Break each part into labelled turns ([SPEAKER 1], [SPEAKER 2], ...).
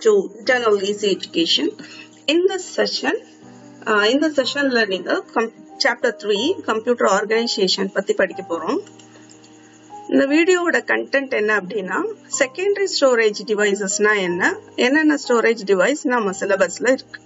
[SPEAKER 1] to Eternal Easy Education. In this session, uh, in the sessionல நீங்க chapter three computer organisation பத்தி படிக்க போறோம் இந்த வீடியோவோட கண்டென்ட் என்ன அப்படின்னா செகண்டரி ஸ்டோரேஜ் டிவைசஸ்னா என்ன என்னென்ன ஸ்டோரேஜ் டிவைஸ் நம்ம சிலபஸ்ல இருக்கு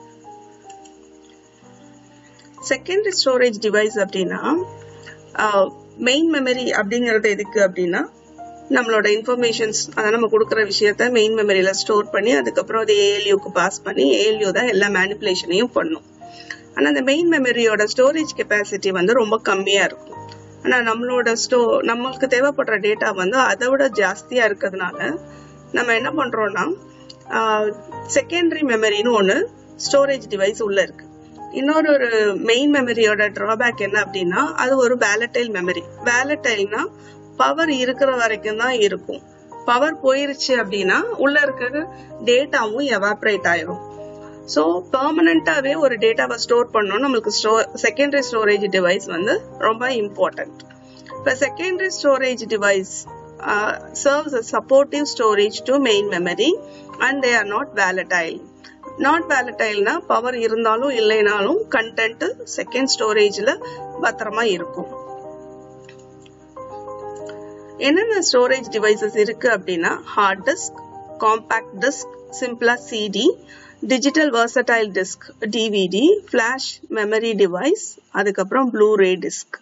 [SPEAKER 1] செகண்டரி ஸ்டோரேஜ் டிவைஸ் அப்படின்னா மெயின் மெமரி அப்படிங்கிறது எதுக்கு அப்படின்னா நம்மளோட இன்ஃபர்மேஷன்ஸ் அதை நம்ம கொடுக்குற விஷயத்த மெயின் மெமரியில ஸ்டோர் பண்ணி அதுக்கப்புறம் அது ஏஎல்யூக்கு பாஸ் பண்ணி ஏஎல்யூ தான் எல்லா மேனிப்புலேஷனையும் பண்ணும் ஆனால் அந்த மெயின் மெமரியோட ஸ்டோரேஜ் கெப்பாசிட்டி வந்து ரொம்ப கம்மியா இருக்கும் ஆனால் நம்மளோட ஸ்டோ நம்மளுக்கு தேவைப்படுற டேட்டா வந்து அதை விட ஜாஸ்தியா இருக்கிறதுனால நம்ம என்ன பண்றோம்னா செகண்டரி மெமரின்னு ஒன்று ஸ்டோரேஜ் டிவைஸ் உள்ள இருக்கு இன்னொரு ஒரு மெயின் மெமரியோட டிராபேக் என்ன அப்படின்னா அது ஒரு வேலட்டைல் மெமரி வேலட்டைல்னா பவர் இருக்கிற வரைக்கும் தான் இருக்கும் பவர் போயிருச்சு அப்படின்னா உள்ள இருக்கிற டேட்டாவும் எவாப்ரேட் ஆயிரும் ஸோ பெர்மனண்டாவே ஒரு டேட்டாவை ஸ்டோர் பண்ணணும் நம்மளுக்கு ஸ்டோ செகண்டரி ஸ்டோரேஜ் டிவைஸ் வந்து ரொம்ப இம்பார்ட்டன்ட் இப்போ secondary storage device serves a supportive storage to main memory and they are not volatile not வேலடைல்னா பவர் இருந்தாலும் இல்லைனாலும் கண்டென்ட் செகண்ட் ஸ்டோரேஜ்ல பத்திரமா இருக்கும் என்னென்ன ஸ்டோரேஜ் டிவைசஸ் இருக்கு அப்படின்னா ஹார்ட் டிஸ்க் காம்பேக்ட் டிஸ்க் சிம்பிளா CD digital versatile disk DVD flash memory device அதுக்கப்புறம் ப்ளூரே டிஸ்க்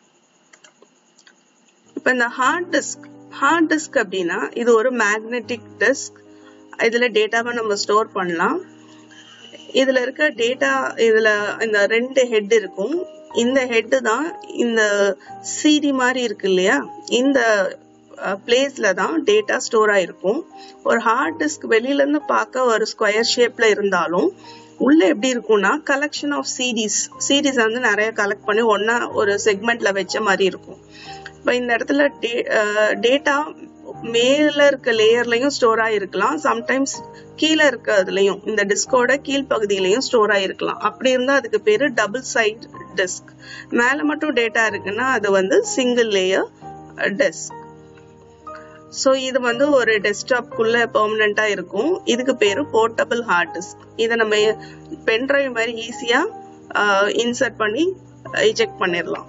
[SPEAKER 1] இப்போ இந்த ஹார்ட் டிஸ்க் ஹார்ட் டிஸ்க் அப்படின்னா இது ஒரு மேக்னெட்டிக் டிஸ்க் இதுல டேட்டாவை நம்ம ஸ்டோர் பண்ணலாம் இதுல இருக்க டேட்டா இதுல இந்த ரெண்டு ஹெட் இருக்கும் இந்த ஹெட் தான் இந்த சிடி மாதிரி இருக்கு இல்லையா இந்த பிளேஸ்ல தான் டேட்டா ஸ்டோர் ஆயிருக்கும் ஒரு ஹார்ட் டிஸ்க் வெளியில இருந்து பார்க்க ஒரு ஸ்கொயர் ஷேப்ல இருந்தாலும் உள்ள எப்படி இருக்கும்னா கலெக்ஷன் ஆஃப் சீரீஸ் சீரீஸ் வந்து நிறைய கலெக்ட் பண்ணி ஒன்னா ஒரு செக்மெண்ட்ல வச்ச மாதிரி இருக்கும் இப்போ இந்த இடத்துல டேட்டா மேல இருக்க லேயர்லயும் ஸ்டோர் ஆயிருக்கலாம் சம்டைம்ஸ் கீழே இருக்கிறதுலயும் இந்த டிஸ்கோட கீழ்ப்பகுதியிலையும் ஸ்டோர் ஆயிருக்கலாம் அப்படி இருந்தா அதுக்கு பேரு டபுள் சைட் டிஸ்க் மேல மட்டும் டேட்டா இருக்குன்னா அது வந்து சிங்கிள் லேயர் டிஸ்க் ஸோ இது வந்து ஒரு டெஸ்க்டாப்குள்ள பெர்மனண்டா இருக்கும் இதுக்கு பேரு போர்ட்டபிள் ஹார்ட் டிஸ்க் இதை நம்ம பென்ட்ரைவ் மாதிரி ஈஸியா இன்சர்ட் பண்ணி இஜெக்ட் பண்ணிடலாம்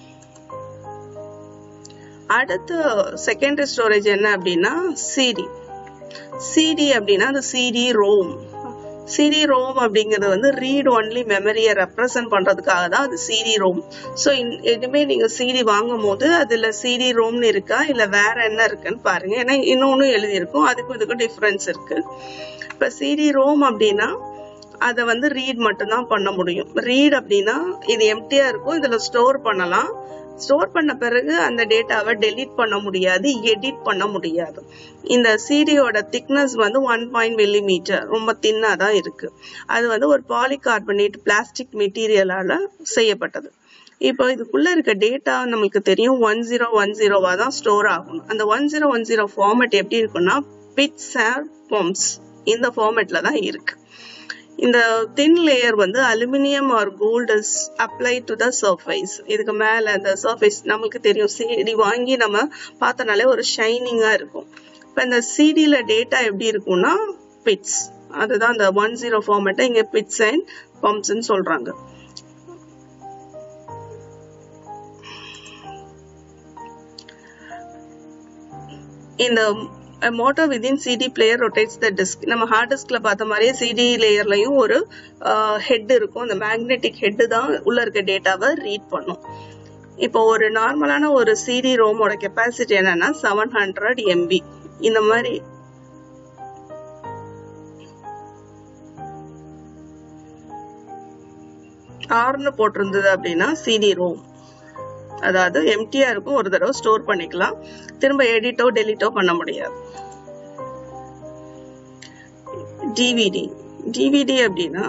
[SPEAKER 1] அடுத்து செகண்டரி ஸ்டோரேஜ் என்ன அப்படின்னா சிடி சிடி அப்படின்னா அது சிடி ரோம் சிடி ரோம் அப்படிங்கிறது வந்து ரீட் ஒன்லி மெமரியை ரெப்ரசன்ட் பண்றதுக்காக தான் அது சிடி ரோம் ஸோ இனிமே நீங்க சிடி வாங்கும் போது அதுல சிடி ரோம்னு இருக்கா இல்ல வேற என்ன இருக்குன்னு பாருங்க ஏன்னா இன்னொன்னு எழுதியிருக்கும் அதுக்கும் இதுக்கும் டிஃபரன்ஸ் இருக்கு இப்ப சிடி ரோம் அப்படின்னா அதை வந்து ரீட் மட்டும்தான் பண்ண முடியும் ரீட் அப்படின்னா இது எம்டியா இருக்கும் இதுல ஸ்டோர் பண்ணலாம் ஸ்டோர் பண்ண பிறகு அந்த டேட்டாவை டெலீட் பண்ண முடியாது எடிட் பண்ண முடியாது இந்த சிடியோட திக்னஸ் வந்து ஒன் பாயிண்ட் மில்லி மீட்டர் ரொம்ப தின்னா தான் இருக்கு அது வந்து ஒரு பாலிகார்பனேட் பிளாஸ்டிக் மெட்டீரியலால செய்யப்பட்டது இப்போ இதுக்குள்ள இருக்க டேட்டா நம்மளுக்கு தெரியும் ஒன் ஜீரோ ஒன் ஜீரோவா தான் ஸ்டோர் ஆகும் அந்த one zero one zero format எப்படி இருக்குன்னா பிட்ஸ் அண்ட் பொம்ஸ் இந்த ஃபார்மேட்ல தான் இருக்கு இந்த தின் லேயர் வந்து aluminium or gold is apply to the surface இதுக்கு மேல அந்த சர்ஃபேஸ் நமக்கு தெரியும் சிடி வாங்கி நம்ம பார்த்தனாலே ஒரு ஷைனிங்கா இருக்கும் இப்போ இந்த சிடியில டேட்டா எப்படி இருக்கும்னா பிட்ஸ் அதுதான் அந்த ஒன் ஜீரோ ஃபார்மேட்டை இங்க பிட்ஸ் அண்ட் பம்ப்ஸ்ன்னு சொல்றாங்க இந்த motor within CD player rotates the disk நம்ம ஹார்ட் டிஸ்க்ல பார்த்த மாதிரியே சிடி லேயர்லயும் ஒரு ஹெட் இருக்கும் அந்த மேக்னெட்டிக் ஹெட் தான் உள்ள இருக்க டேட்டாவை ரீட் பண்ணும் இப்போ ஒரு நார்மலான ஒரு சிடி ரோமோட கெப்பாசிட்டி என்னன்னா செவன் ஹண்ட்ரட் எம்பி இந்த மாதிரி ஆறுன்னு போட்டிருந்தது அப்படின்னா சிடி ரோம் அதாவது எம்டியா இருக்கும் ஒரு தடவை ஸ்டோர் பண்ணிக்கலாம் திரும்ப எடிட்டோ டெலிட்டோ பண்ண முடியாது டிவிடி டிவிடி அப்படின்னா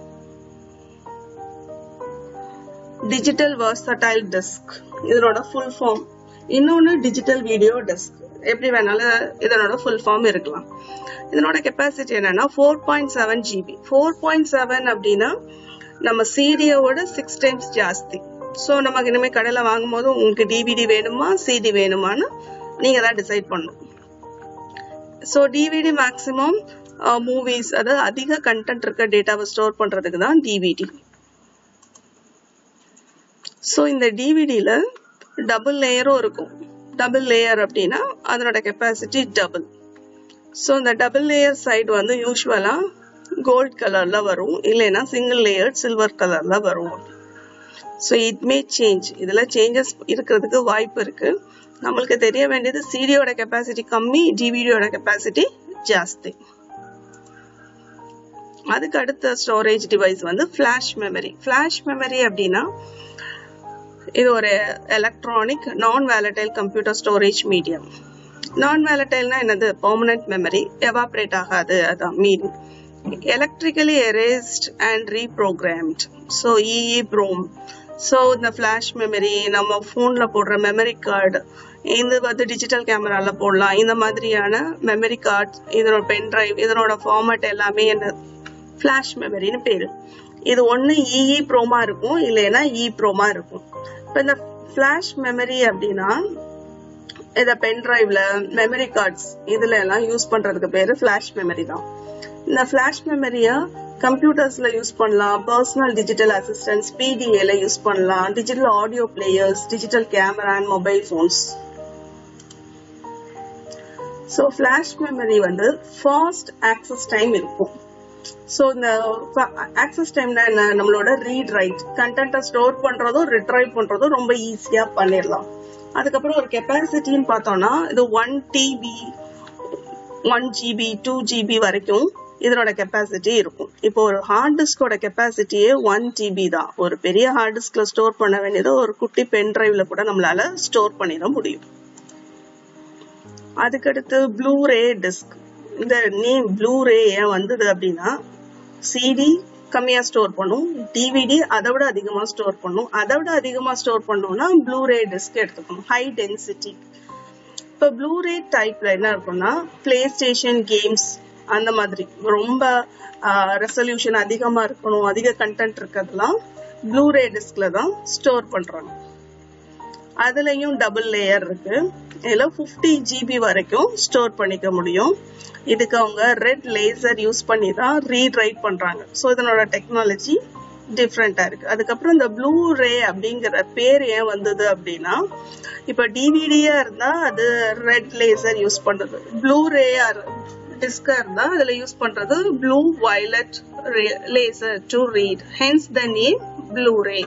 [SPEAKER 1] டிஜிட்டல் வர்சடைல் டிஸ்க் இதனோட ஃபுல் ஃபார்ம் இன்னொன்னு டிஜிட்டல் வீடியோ டிஸ்க் எப்படி வேணாலும் இதனோட ஃபுல் ஃபார்ம் இருக்கலாம் இதனோட கெப்பாசிட்டி என்னன்னா four point seven GB four point seven அப்படின்னா நம்ம சிடியோட சிக்ஸ் டைம்ஸ் ஜாஸ்தி ஸோ நமக்கு இனிமேல் கடையில் வாங்கும் போது உங்களுக்கு டிவிடி வேணுமா சிடி வேணுமான்னு நீங்கள் தான் டிசைட் பண்ணணும் ஸோ டிவிடி மேக்ஸிமம் மூவிஸ் அதாவது அதிக கண்டென்ட் இருக்க டேட்டாவை ஸ்டோர் பண்றதுக்கு தான் டிவிடி ஸோ இந்த டிவிடியில் டபுள் லேயரும் இருக்கும் டபுள் லேயர் அப்படின்னா அதனோட கெப்பாசிட்டி டபுள் ஸோ இந்த டபுள் லேயர் சைடு வந்து யூஸ்வலாக கோல்ட் கலர்ல வரும் இல்லைன்னா சிங்கிள் லேயர் சில்வர் கலர்ல வரும் ஸோ இட் மே சேஞ்ச் இதில் சேஞ்சஸ் இருக்கிறதுக்கு வாய்ப்பு இருக்கு நம்மளுக்கு தெரிய வேண்டியது சிடியோட கெப்பாசிட்டி கம்மி டிவிடியோட கெப்பாசிட்டி ஜாஸ்தி அதுக்கு அடுத்த ஸ்டோரேஜ் டிவைஸ் வந்து ஃபிளாஷ் மெமரி ஃபிளாஷ் மெமரி அப்படின்னா இது ஒரு எலக்ட்ரானிக் நான் வேலடைல் கம்ப்யூட்டர் ஸ்டோரேஜ் மீடியம் நான் வேலடைல்னா என்னது பெர்மனன்ட் மெமரி எவாப்ரேட் ஆகாது அதான் mean electrically erased and reprogrammed so EEPROM so இந்த ஃப்ளாஷ் மெமரி நம்ம ஃபோனில் போடுற மெமரி கார்டு இது வந்து டிஜிட்டல் கேமராவில் போடலாம் இந்த மாதிரியான மெமரி கார்டு இதனோட பென் டிரைவ் இதனோட ஃபார்மேட் எல்லாமே என்ன ஃப்ளாஷ் மெமரின்னு பேரு இது ஒன்று இஇ ப்ரோமா இருக்கும் இல்லைன்னா இ ப்ரோமா இருக்கும் இப்போ இந்த ஃப்ளாஷ் மெமரி அப்படின்னா இதை பென் டிரைவ்ல மெமரி கார்ட்ஸ் இதுல எல்லாம் யூஸ் பண்றதுக்கு பேரு ஃபிளாஷ் மெமரி தான் இந்த ஃபிளாஷ் மெமரியை கம்ப்யூட்டர்ஸ்ல யூஸ் பண்ணலாம் பர்சனல் டிஜிட்டல் அசிஸ்டன்ஸ் பிடிஏல யூஸ் பண்ணலாம் digital audio players digital camera and mobile phones so flash memory வந்து ஃபாஸ்ட் ஆக்சஸ் டைம் இருக்கும் ஸோ இந்த ஆக்சஸ் டைம்னா என்ன நம்மளோட ரீட் ரைட் கண்டென்ட்டை ஸ்டோர் பண்றதும் ரிட்ரைவ் பண்றதும் ரொம்ப ஈஸியா பண்ணிடலாம் அதுக்கப்புறம் ஒரு கெப்பாசிட்டின்னு பார்த்தோம்னா இது one TB one GB two GB வரைக்கும் இதனோட கெப்பாசிட்டி இருக்கும் இப்போ ஒரு ஹார்ட் டிஸ்கோட கெப்பாசிட்டியே ஒன் ஜிபி தான் ஒரு பெரிய ஹார்ட் டிஸ்க்ல ஸ்டோர் பண்ண வேண்டியது ஒரு குட்டி பென் டிரைவ்ல கூட நம்மளால ஸ்டோர் பண்ணிட முடியும் அதுக்கடுத்து ப்ளூரே டிஸ்க் இந்த நேம் ப்ளூரே ஏன் வந்தது அப்படின்னா சிடி கம்மியா ஸ்டோர் பண்ணும் டிவிடி அதை விட அதிகமா ஸ்டோர் பண்ணும் அதை விட அதிகமா ஸ்டோர் பண்ணோம்னா ப்ளூரே டிஸ்க் எடுத்துக்கணும் ஹை டென்சிட்டி இப்போ ப்ளூரே டைப்ல என்ன இருக்கும்னா பிளே ஸ்டேஷன் கேம்ஸ் அந்த மாதிரி ரொம்ப ரெசல்யூஷன் அதிகமா இருக்கணும் அதிக கண்டென்ட் இருக்கிறதுலாம் ப்ளூரே டிஸ்க்ல தான் ஸ்டோர் பண்றாங்க அதுலயும் டபுள் லேயர் இருக்கு இதுல பிப்டி ஜிபி வரைக்கும் ஸ்டோர் பண்ணிக்க முடியும் இதுக்கு அவங்க ரெட் லேசர் யூஸ் பண்ணி தான் ரீட் ரைட் பண்றாங்க ஸோ இதனோட டெக்னாலஜி டிஃப்ரெண்டா இருக்கு அதுக்கப்புறம் இந்த ப்ளூ ரே அப்படிங்கிற பேர் ஏன் வந்தது அப்படின்னா இப்ப டிவிடியா இருந்தா அது ரெட் லேசர் யூஸ் பண்றது ப்ளூ ரேயா டிஸ்கா இருந்தா அதுல யூஸ் பண்றது blue violet laser to read hence the name blue ray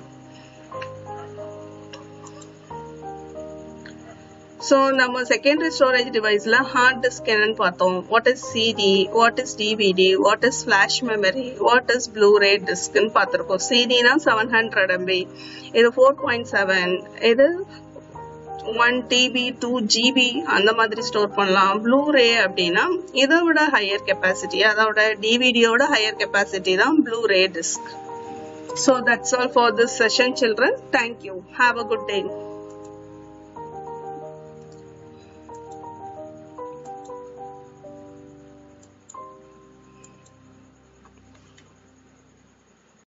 [SPEAKER 1] so நம்ம செகண்டரி ஸ்டோரேஜ் டிவைஸ்ல ஹார்ட் டிஸ்க் என்னன்னு பார்த்தோம் what is CD what is DVD what is flash memory what is Blu ray டிஸ்க்னு பார்த்துருக்கோம் சிடினா செவன் ஹண்ட்ரட் எம்பி இது four point seven இது one TB two GB அந்த மாதிரி ஸ்டோர் பண்ணலாம் ப்ளூரே அப்படின்னா இதை விட ஹையர் கெப்பாசிட்டி அதோட டிவிடியோட ஹையர் கெப்பாசிட்டி தான் Blu ray disk so that's all for this session children thank you have a good day